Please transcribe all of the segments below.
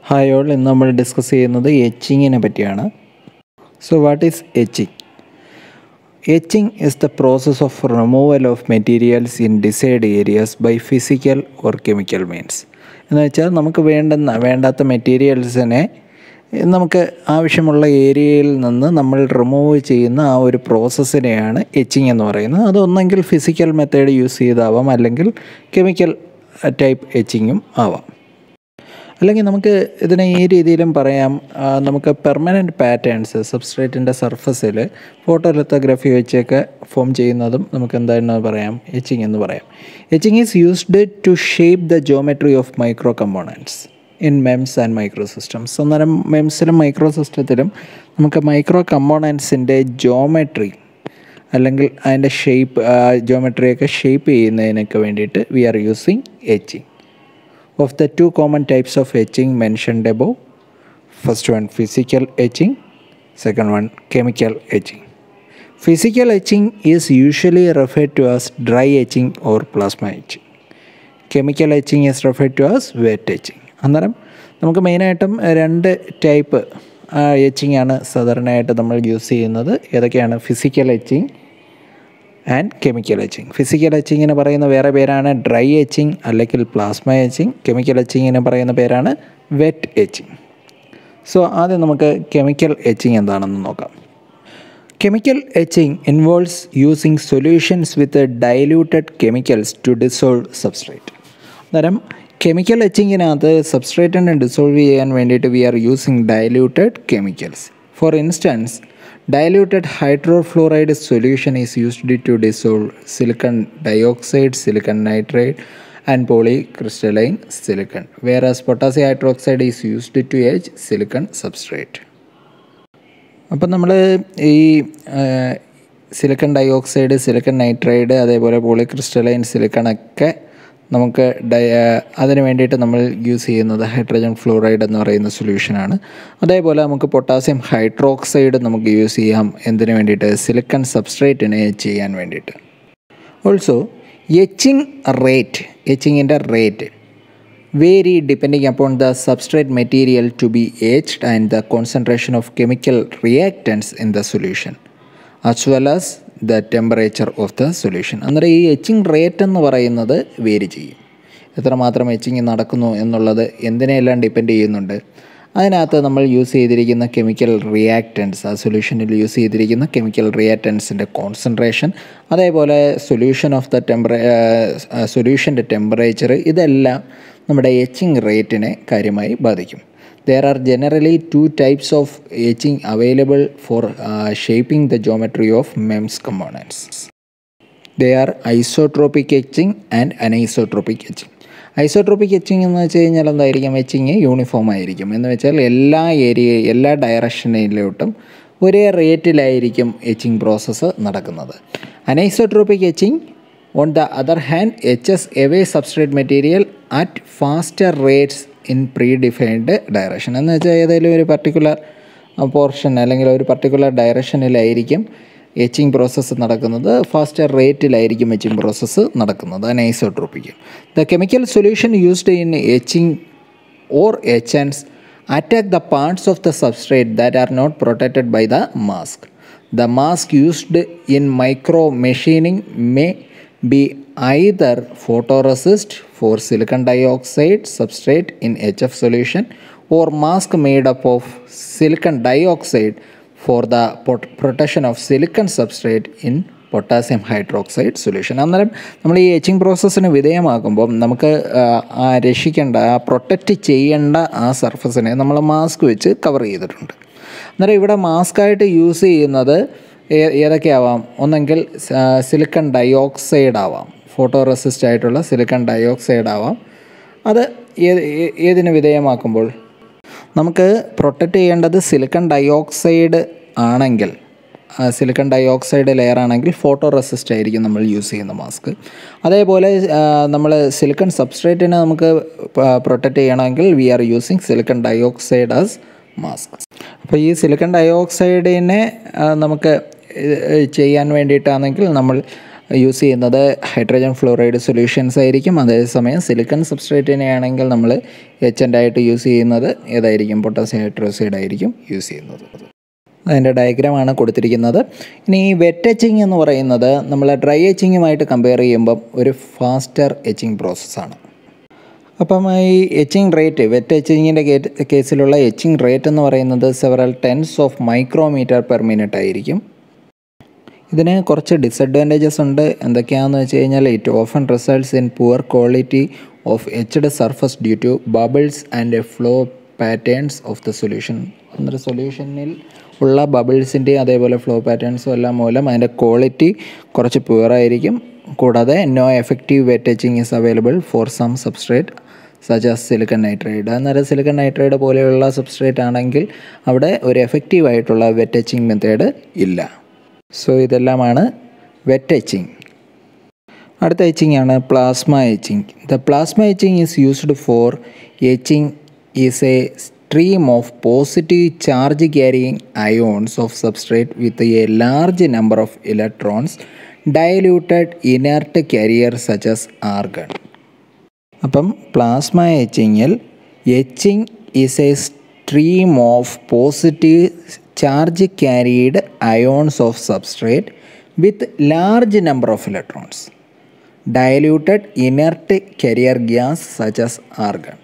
Hi all ഇന്ന് നമ്മൾ discuss ചെയ്യുന്നത് എച്ചിങ്ങിനെ പറ്റിയാണ് so what is etching etching is the process of removal of materials in desired areas by physical or chemical means എന്ന് വെച്ചാൽ നമുക്ക് വേണ്ടുന്ന വേണ്ടാത്ത മെറ്റീരിയൽസിനെ നമുക്ക് ആവശ്യമുള്ള ഏരിയയിൽ നിന്ന് നമ്മൾ റിമൂവ് ചെയ്യുന്ന ആ ഒരു പ്രോസസ്സിനെയാണ് എച്ചിങ് എന്ന് പറയുന്നത് അതൊന്നെങ്കിൽ ഫിസിക്കൽ മെത്തേഡ് യൂസ് ചെയ്താവാം അല്ലെങ്കിൽ കെമിക്കൽ ടൈപ്പ് എച്ചിങ്ങും ആവാം അല്ലെങ്കിൽ നമുക്ക് ഇതിനെ ഈ രീതിയിലും പറയാം ആ, നമുക്ക് പെർമനൻറ്റ് പാറ്റേൺസ് സബ്സ്ട്രേറ്റിൻ്റെ സർഫസിൽ ഫോട്ടോലിത്തോഗ്രഫി വെച്ചൊക്കെ ഫോം ചെയ്യുന്നതും നമുക്ക് എന്താണെന്ന് പറയാം എച്ചിങ് എന്ന് പറയാം etching is used to shape the geometry of micro components in MEMS and micro systems അന്നേരം മെംസിലും മൈക്രോ സിസ്റ്റത്തിലും നമുക്ക് മൈക്രോ കമ്പോണൻസിൻ്റെ ജോമെട്രി അല്ലെങ്കിൽ അതിൻ്റെ ഷേപ്പ് ജോമെട്രിയൊക്കെ ഷേപ്പ് ചെയ്യുന്നതിനൊക്കെ വേണ്ടിയിട്ട് we are using etching of the two common types of etching mentioned above first one physical etching second one chemical etching physical etching is usually referred to as dry etching or plasma etching chemical etching is referred to as wet etching അന്നേരം നമുക്ക് മെയിനായിട്ടും രണ്ട് type etching ആണ് സാധാരണയായിട്ട് നമ്മൾ use ചെയ്യുന്നത് ഏതൊക്കെയാണ് physical etching and chemical etching physical എച്ചിങ്ങിന് പറയുന്ന വേറെ പേരാണ് ഡ്രൈ എച്ചിങ് അല്ലെങ്കിൽ പ്ലാസ്മ എച്ചിങ് കെമിക്കൽ എച്ചിങ്ങിന് പറയുന്ന പേരാണ് വെറ്റ് എച്ചിങ് സോ ആദ്യം നമുക്ക് കെമിക്കൽ എച്ചിങ് എന്താണെന്ന് നോക്കാം chemical etching involves using solutions with diluted chemicals to dissolve substrate അന്നേരം കെമിക്കൽ എച്ചിങ്ങിനകത്ത് സബ്സ്ട്രേറ്റിനെ ഡിസോൾവ് ചെയ്യാൻ വേണ്ടിയിട്ട് we are using diluted chemicals for instance diluted hydrofluoride solution is used to dissolve silicon dioxide silicon nitride and polycrystalline silicon whereas potassium hydroxide is used to etch silicon substrate അപ്പം നമ്മൾ ഈ silicon dioxide silicon nitride അതേപോലെ പോളിക്രിസ്റ്റലൈൻ silicon ഒക്കെ നമുക്ക് ഡയ അതിന് വേണ്ടിയിട്ട് നമ്മൾ use ചെയ്യുന്നത് ഹൈഡ്രജൻ ഫ്ലൂറൈഡ് എന്ന് പറയുന്ന സൊല്യൂഷനാണ് അതേപോലെ നമുക്ക് പൊട്ടാസ്യം ഹൈഡ്രോക്സൈഡ് നമുക്ക് യൂസ് ചെയ്യാം എന്തിനു വേണ്ടിയിട്ട് സിലിക്കൺ സബ്സ്ട്രേറ്റിനെ ചെയ്യാൻ വേണ്ടിയിട്ട് ഓൾസോ എച്ചിങ് റേറ്റ് എച്ചിങ്ങിൻ്റെ rate vary depending upon the substrate material to be etched and the concentration of chemical reactants in the solution as well as the temperature of the solution അന്നേരം ഈ etching rate എന്ന് പറയുന്നത് vary ചെയ്യും എത്രമാത്രം etching നടക്കുന്നു എന്നുള്ളത് എന്തിനെല്ലാം depend ചെയ്യുന്നുണ്ട് അതിനകത്ത് നമ്മൾ യൂസ് ചെയ്തിരിക്കുന്ന കെമിക്കൽ റിയാക്റ്റൻസ് ആ സൊല്യൂഷനിൽ യൂസ് ചെയ്തിരിക്കുന്ന കെമിക്കൽ റിയാക്റ്റൻസിൻ്റെ കോൺസെൻട്രേഷൻ അതേപോലെ സൊല്യൂഷൻ ഓഫ് ദ ടെമ്പറേ സൊല്യൂഷൻ്റെ ടെമ്പറേച്ചർ ഇതെല്ലാം നമ്മുടെ എച്ചിങ് റേറ്റിനെ കാര്യമായി ബാധിക്കും there are generally two types of etching available for uh, shaping the geometry of MEMS components. They are isotropic etching and anisotropic etching. Isotropic etching എന്ന് വെച്ച് കഴിഞ്ഞാൽ എന്തായിരിക്കും etching uniform ആയിരിക്കും എന്ന് വെച്ചാൽ എല്ലാ ഏരിയ എല്ലാ ഡയറക്ഷനിലോട്ടും ഒരേ റേറ്റിലായിരിക്കും എച്ചിങ് പ്രോസസ്സ് നടക്കുന്നത് anisotropic etching on the other hand etches away substrate material at faster rates in predefined direction എന്ന് വെച്ചാൽ ഏതെങ്കിലും ഒരു പർട്ടിക്കുലർ പോർഷൻ അല്ലെങ്കിൽ ഒരു പർട്ടിക്കുലർ ഡയറക്ഷനിലായിരിക്കും എച്ചിങ് പ്രോസസ്സ് നടക്കുന്നത് ഫാസ്റ്റർ റേറ്റിലായിരിക്കും എച്ചിങ് പ്രോസസ്സ് നടക്കുന്നത് anisotropic the chemical solution used in etching or etchants attack the parts of the substrate that are not protected by the mask. The mask used in micro machining may be either photoresist for silicon dioxide substrate in HF solution or mask made up of silicon dioxide for the pot- protection of silicon substrate in potassium hydroxide solution അന്നേരം നമ്മൾ ഈ etching പ്രോസസ്സിന് വിധേയമാക്കുമ്പോൾ നമുക്ക് ആ, ആ രക്ഷിക്കേണ്ട ആ protect ചെയ്യേണ്ട ആ സർഫസിനെ നമ്മൾ മാസ്ക് വെച്ച് കവർ ചെയ്തിട്ടുണ്ട് അന്നേരം ഇവിടെ മാസ്കായിട്ട് യൂസ് ചെയ്യുന്നത് ഏ- ഏതൊക്കെയാവാം ഒന്നെങ്കിൽ സിലിക്കൺ ഡയോക്സൈഡ് ആവാം ഫോട്ടോ റെസിസ്റ്റ് ആയിട്ടുള്ള സിലിക്കൺ ഡയോക്സൈഡ് ആവാം അത് ഏത് ഏ- ഏതിന് വിധേയമാക്കുമ്പോൾ നമുക്ക് പ്രൊട്ടക്റ്റ് ചെയ്യേണ്ടത് സിലിക്കൺ ഡയോക്സൈഡ് ആണെങ്കിൽ സിലിക്കൺ ഡയോക്സൈഡ് ലെയർ ആണെങ്കിൽ ഫോട്ടോ റെസിസ്റ്റ് ആയിരിക്കും നമ്മൾ യൂസ് ചെയ്യുന്ന മാസ്ക് അതേപോലെ നമ്മൾ സിലിക്കൺ സബ്സ്ട്രേറ്റിനെ നമുക്ക് പ്രൊട്ടക്റ്റ് ചെയ്യണമെങ്കിൽ we are using silicon dioxide as mask അപ്പോൾ ഈ സിലിക്കൺ ഡയോക്സൈഡിനെ നമുക്ക് ഇത് ചെയ്യാൻ വേണ്ടിയിട്ടാണെങ്കിൽ നമ്മൾ യൂസ് ചെയ്യുന്നത് ഹൈഡ്രജൻ ഫ്ലോറൈഡ് സൊല്യൂഷൻസ് ആയിരിക്കും അതേസമയം സിലിക്കൺ സബ്സ്ട്രേറ്റിനെ ആണെങ്കിൽ നമ്മൾ എച്ചൻ്റ് ആയിട്ട് യൂസ് ചെയ്യുന്നത് ഏതായിരിക്കും പൊട്ടാസ്യം ഹൈഡ്രോക്സൈഡ് ആയിരിക്കും യൂസ് ചെയ്യുന്നത് അതിൻ്റെ ഡയഗ്രാമാണ് കൊടുത്തിരിക്കുന്നത് ഇനി ഈ വെറ്റ് എച്ചിങ് എന്ന് പറയുന്നത് നമ്മൾ ഡ്രൈ എച്ചിങ്ങുമായിട്ട് കമ്പയർ ചെയ്യുമ്പം ഒരു ഫാസ്റ്റർ എച്ചിങ് പ്രോസസ്സാണ് അപ്പം ഈ എച്ചിങ് റേറ്റ് വെറ്റ് എച്ചിങ്ങിൻ്റെ കേസിലുള്ള എച്ചിങ് റേറ്റ് എന്ന് പറയുന്നത് several tens of micrometer per minute ആയിരിക്കും ഇതിന് കുറച്ച് ഡിസഡ്വാൻറ്റേജസ് ഉണ്ട് എന്തൊക്കെയാണെന്ന് വെച്ച് കഴിഞ്ഞാൽ it often results in poor quality of etched surface due to bubbles and flow patterns of the solution അന്നേരം സൊല്യൂഷനിൽ ഉള്ള ബബിൾസിൻ്റെയും അതേപോലെ ഫ്ലോ പാറ്റേൺസും എല്ലാം മൂലം അതിൻ്റെ ക്വാളിറ്റി കുറച്ച് പുവറായിരിക്കും കൂടാതെ നോ എഫക്റ്റീവ് വെറ്റ് ടച്ചിങ് is available for some substrate such as silicon nitride അന്നേരം സിലിക്കൺ നൈട്രൈഡ് പോലെയുള്ള സബ്സ്ട്രേറ്റ് ആണെങ്കിൽ അവിടെ ഒരു എഫക്റ്റീവ് ആയിട്ടുള്ള വെറ്റ് ടച്ചിങ് മെത്തേഡ് ഇല്ല സോ ഇതെല്ലാമാണ് വെറ്റ് എച്ചിങ് അടുത്ത എച്ചിങ് ആണ് plasma etching the plasma etching is used for etching is a stream of positive charge carrying ions of substrate with a large number of electrons diluted inert carrier such as argon അപ്പം plasma എച്ചിങ്ങിൽ etching is a stream of positive charge carried ions of substrate with large number of electrons diluted inert carrier gas such as argon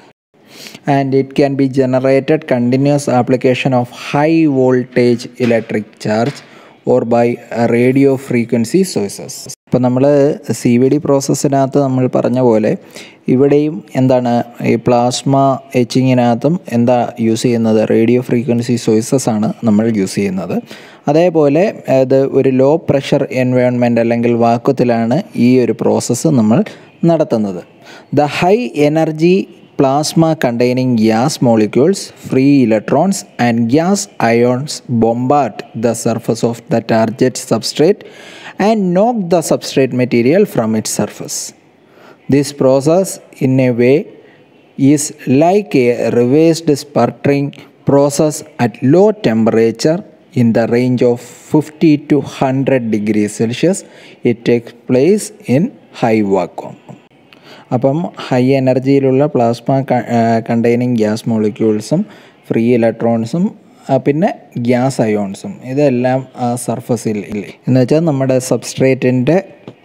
and it can be generated continuous application of high voltage electric charge or by radio frequency sources ഇപ്പോൾ നമ്മൾ C V D പ്രോസസ്സിനകത്ത് നമ്മൾ പറഞ്ഞ പോലെ ഇവിടെയും എന്താണ് ഈ plasma എച്ചിങ്ങിനകത്തും എന്താ use ചെയ്യുന്നത് റേഡിയോ ഫ്രീക്വൻസി സോഴ്സസ് ആണ് നമ്മൾ യൂസ് ചെയ്യുന്നത് അതേപോലെ ഇത് ഒരു ലോ പ്രഷർ എൻവയോൺമെൻറ്റ് അല്ലെങ്കിൽ വാക്വത്തിലാണ് ഈ ഒരു പ്രോസസ്സ് നമ്മൾ നടത്തുന്നത് the high energy plasma containing gas molecules, free electrons, and gas ions bombard the surface of the target substrate and knock the substrate material from its surface. This process, in a way, is like a reversed sputtering process at low temperature in the range of 50 to 100 degrees Celsius. It takes place in high vacuum. അപ്പം high എനർജിയിലുള്ള plasma containing gas മോളിക്യൂൾസും free ഇലക്ട്രോൺസും പിന്നെ gas അയോൺസും ഇതെല്ലാം ആ സർഫസിൽ എന്ന് വെച്ചാൽ നമ്മുടെ സബ്സ്ട്രേറ്റിൻ്റെ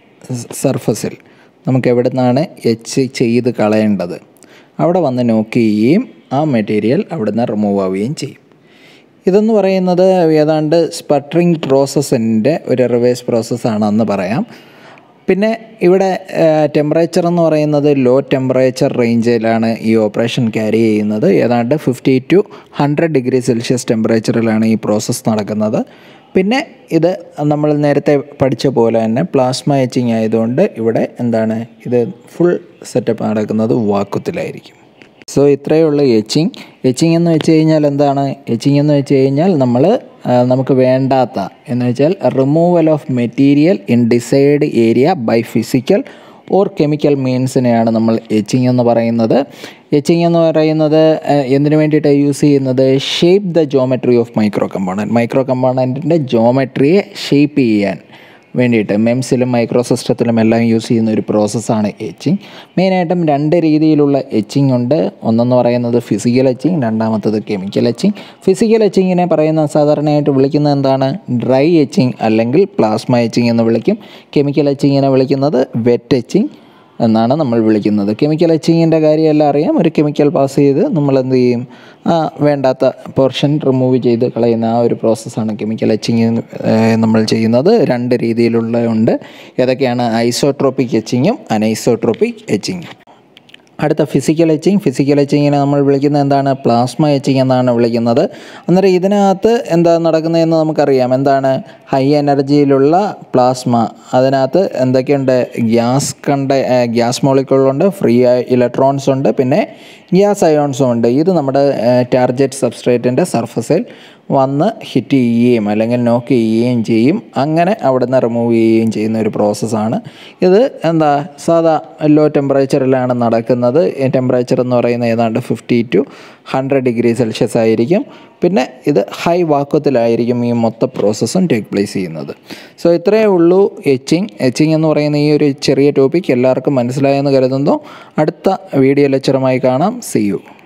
സർഫസിൽ നമുക്ക് എവിടെ നിന്നാണ് എച്ച് ചെയ്ത് കളയേണ്ടത് അവിടെ വന്ന് നോക്ക് ചെയ്യുകയും ആ മെറ്റീരിയൽ അവിടെ നിന്ന് റിമൂവ് ആവുകയും ചെയ്യും ഇതെന്ന് പറയുന്നത് ഏതാണ്ട് സ്പട്ടറിങ് പ്രോസസ്സിൻ്റെ ഒരു റിവേഴ്സ് പ്രോസസ്സാണെന്ന് പറയാം പിന്നെ ഇവിടെ ടെമ്പറേച്ചർ എന്ന് പറയുന്നത് ലോ ടെമ്പറേച്ചർ റേഞ്ചിലാണ് ഈ ഓപ്പറേഷൻ ക്യാരി ചെയ്യുന്നത് ഏതാണ്ട് fifty to hundred degree Celsius ടെമ്പറേച്ചറിലാണ് ഈ പ്രോസസ്സ് നടക്കുന്നത് പിന്നെ ഇത് നമ്മൾ നേരത്തെ പഠിച്ച പോലെ തന്നെ പ്ലാസ്മ എച്ചിങ് ആയതുകൊണ്ട് ഇവിടെ എന്താണ് ഇത് ഫുൾ സെറ്റപ്പ് നടക്കുന്നത് വാക്കുത്തിലായിരിക്കും സോ ഇത്രയേ ഉള്ളൂ എച്ചിങ് എച്ചിങ് എന്ന് വെച്ച് കഴിഞ്ഞാൽ എന്താണ് എച്ചിങ് എന്ന് വെച്ച് കഴിഞ്ഞാൽ നമ്മൾ നമുക്ക് വേണ്ടാത്ത എന്ന് വെച്ചാൽ removal of material in desired area by physical or chemical മീൻസിനെയാണ് നമ്മൾ എച്ചിങ് എന്ന് പറയുന്നത് എച്ചിങ് എന്ന് പറയുന്നത് എന്തിനു വേണ്ടിയിട്ടാണ് യൂസ് ചെയ്യുന്നത് shape the geometry of micro component micro കമ്പോണൻറ്റിൻ്റെ ജോമെട്രിയെ ഷേപ്പ് ചെയ്യാൻ വേണ്ടിയിട്ട് മെംസിലും മൈക്രോ സിസ്റ്റത്തിലും എല്ലാം യൂസ് ചെയ്യുന്ന ഒരു പ്രോസസ്സാണ് എച്ചിങ് മെയിനായിട്ടും രണ്ട് രീതിയിലുള്ള എച്ചിങ് ഉണ്ട് ഒന്നെന്ന് പറയുന്നത് ഫിസിക്കൽ എച്ചിങ് രണ്ടാമത്തത് കെമിക്കൽ എച്ചിങ് ഫിസിക്കൽ എച്ചിങ്ങിനെ പറയുന്ന സാധാരണയായിട്ട് വിളിക്കുന്നത് എന്താണ് ഡ്രൈ എച്ചിങ് അല്ലെങ്കിൽ പ്ലാസ്മ എച്ചിങ് എന്ന് വിളിക്കും കെമിക്കൽ എച്ചിങ്ങിനെ വിളിക്കുന്നത് വെറ്റ് എച്ചിങ് എന്നാണ് നമ്മൾ വിളിക്കുന്നത് കെമിക്കൽ എച്ചിങ്ങിൻ്റെ കാര്യമെല്ലാം അറിയാം ഒരു കെമിക്കൽ പാസ് ചെയ്ത് നമ്മൾ എന്ത് ചെയ്യും ആ വേണ്ടാത്ത പോർഷൻ റിമൂവ് ചെയ്ത് കളയുന്ന ആ ഒരു പ്രോസസ്സാണ് കെമിക്കൽ എച്ചിങ് നമ്മൾ ചെയ്യുന്നത് രണ്ട് രീതിയിലുള്ള ഉണ്ട് ഏതൊക്കെയാണ് ഐസോട്രോപ്പിക് എച്ചിങ്ങും അനൈസോട്രോപ്പിക് എച്ചിങ്ങും അടുത്ത ഫിസിക്കൽ എച്ചിങ് ഫിസിക്കൽ എച്ചിങ്ങിനെ നമ്മൾ വിളിക്കുന്നത് എന്താണ് പ്ലാസ്മ എച്ചിങ് എന്നാണ് വിളിക്കുന്നത് അന്നേരം ഇതിനകത്ത് എന്താ നടക്കുന്നതെന്ന് നമുക്കറിയാം എന്താണ് ഹൈ എനർജിയിലുള്ള പ്ലാസ്മ അതിനകത്ത് എന്തൊക്കെയുണ്ട് ഗ്യാസ് കണ്ട ഗ്യാസ് മോളിക്യൂളുണ്ട് ഫ്രീ ഇലക്ട്രോൺസ് ഉണ്ട് പിന്നെ ഗ്യാസ് അയോൺസും ഉണ്ട് ഇത് നമ്മുടെ ടാർജറ്റ് സബ്സ്ട്രേറ്റിൻ്റെ സർഫസിൽ വന്ന് ഹിറ്റ് ചെയ്യുകയും അല്ലെങ്കിൽ നോക്ക് ചെയ്യുകയും ചെയ്യും അങ്ങനെ അവിടെ നിന്ന് റിമൂവ് ചെയ്യുകയും ചെയ്യുന്ന ഒരു പ്രോസസ്സാണ് ഇത് എന്താ സാധാ ലോ ടെമ്പറേച്ചറിലാണ് നടക്കുന്നത് ചെയ്യുന്നത് ടെമ്പറേച്ചർ എന്ന് പറയുന്നത് ഏതാണ്ട് fifty to hundred degree Celsius ആയിരിക്കും പിന്നെ ഇത് ഹൈ വാക്വത്തിലായിരിക്കും ഈ മൊത്തം പ്രോസസ്സും ടേക്ക് പ്ലേസ് ചെയ്യുന്നത് സോ ഇത്രയേ ഉള്ളൂ എച്ചിങ് എച്ചിങ് എന്ന് പറയുന്ന ഈ ഒരു ചെറിയ ടോപ്പിക് എല്ലാവർക്കും മനസ്സിലായെന്ന് കരുതുന്നു അടുത്ത വീഡിയോ ലെക്ചറുമായി കാണാം സി യു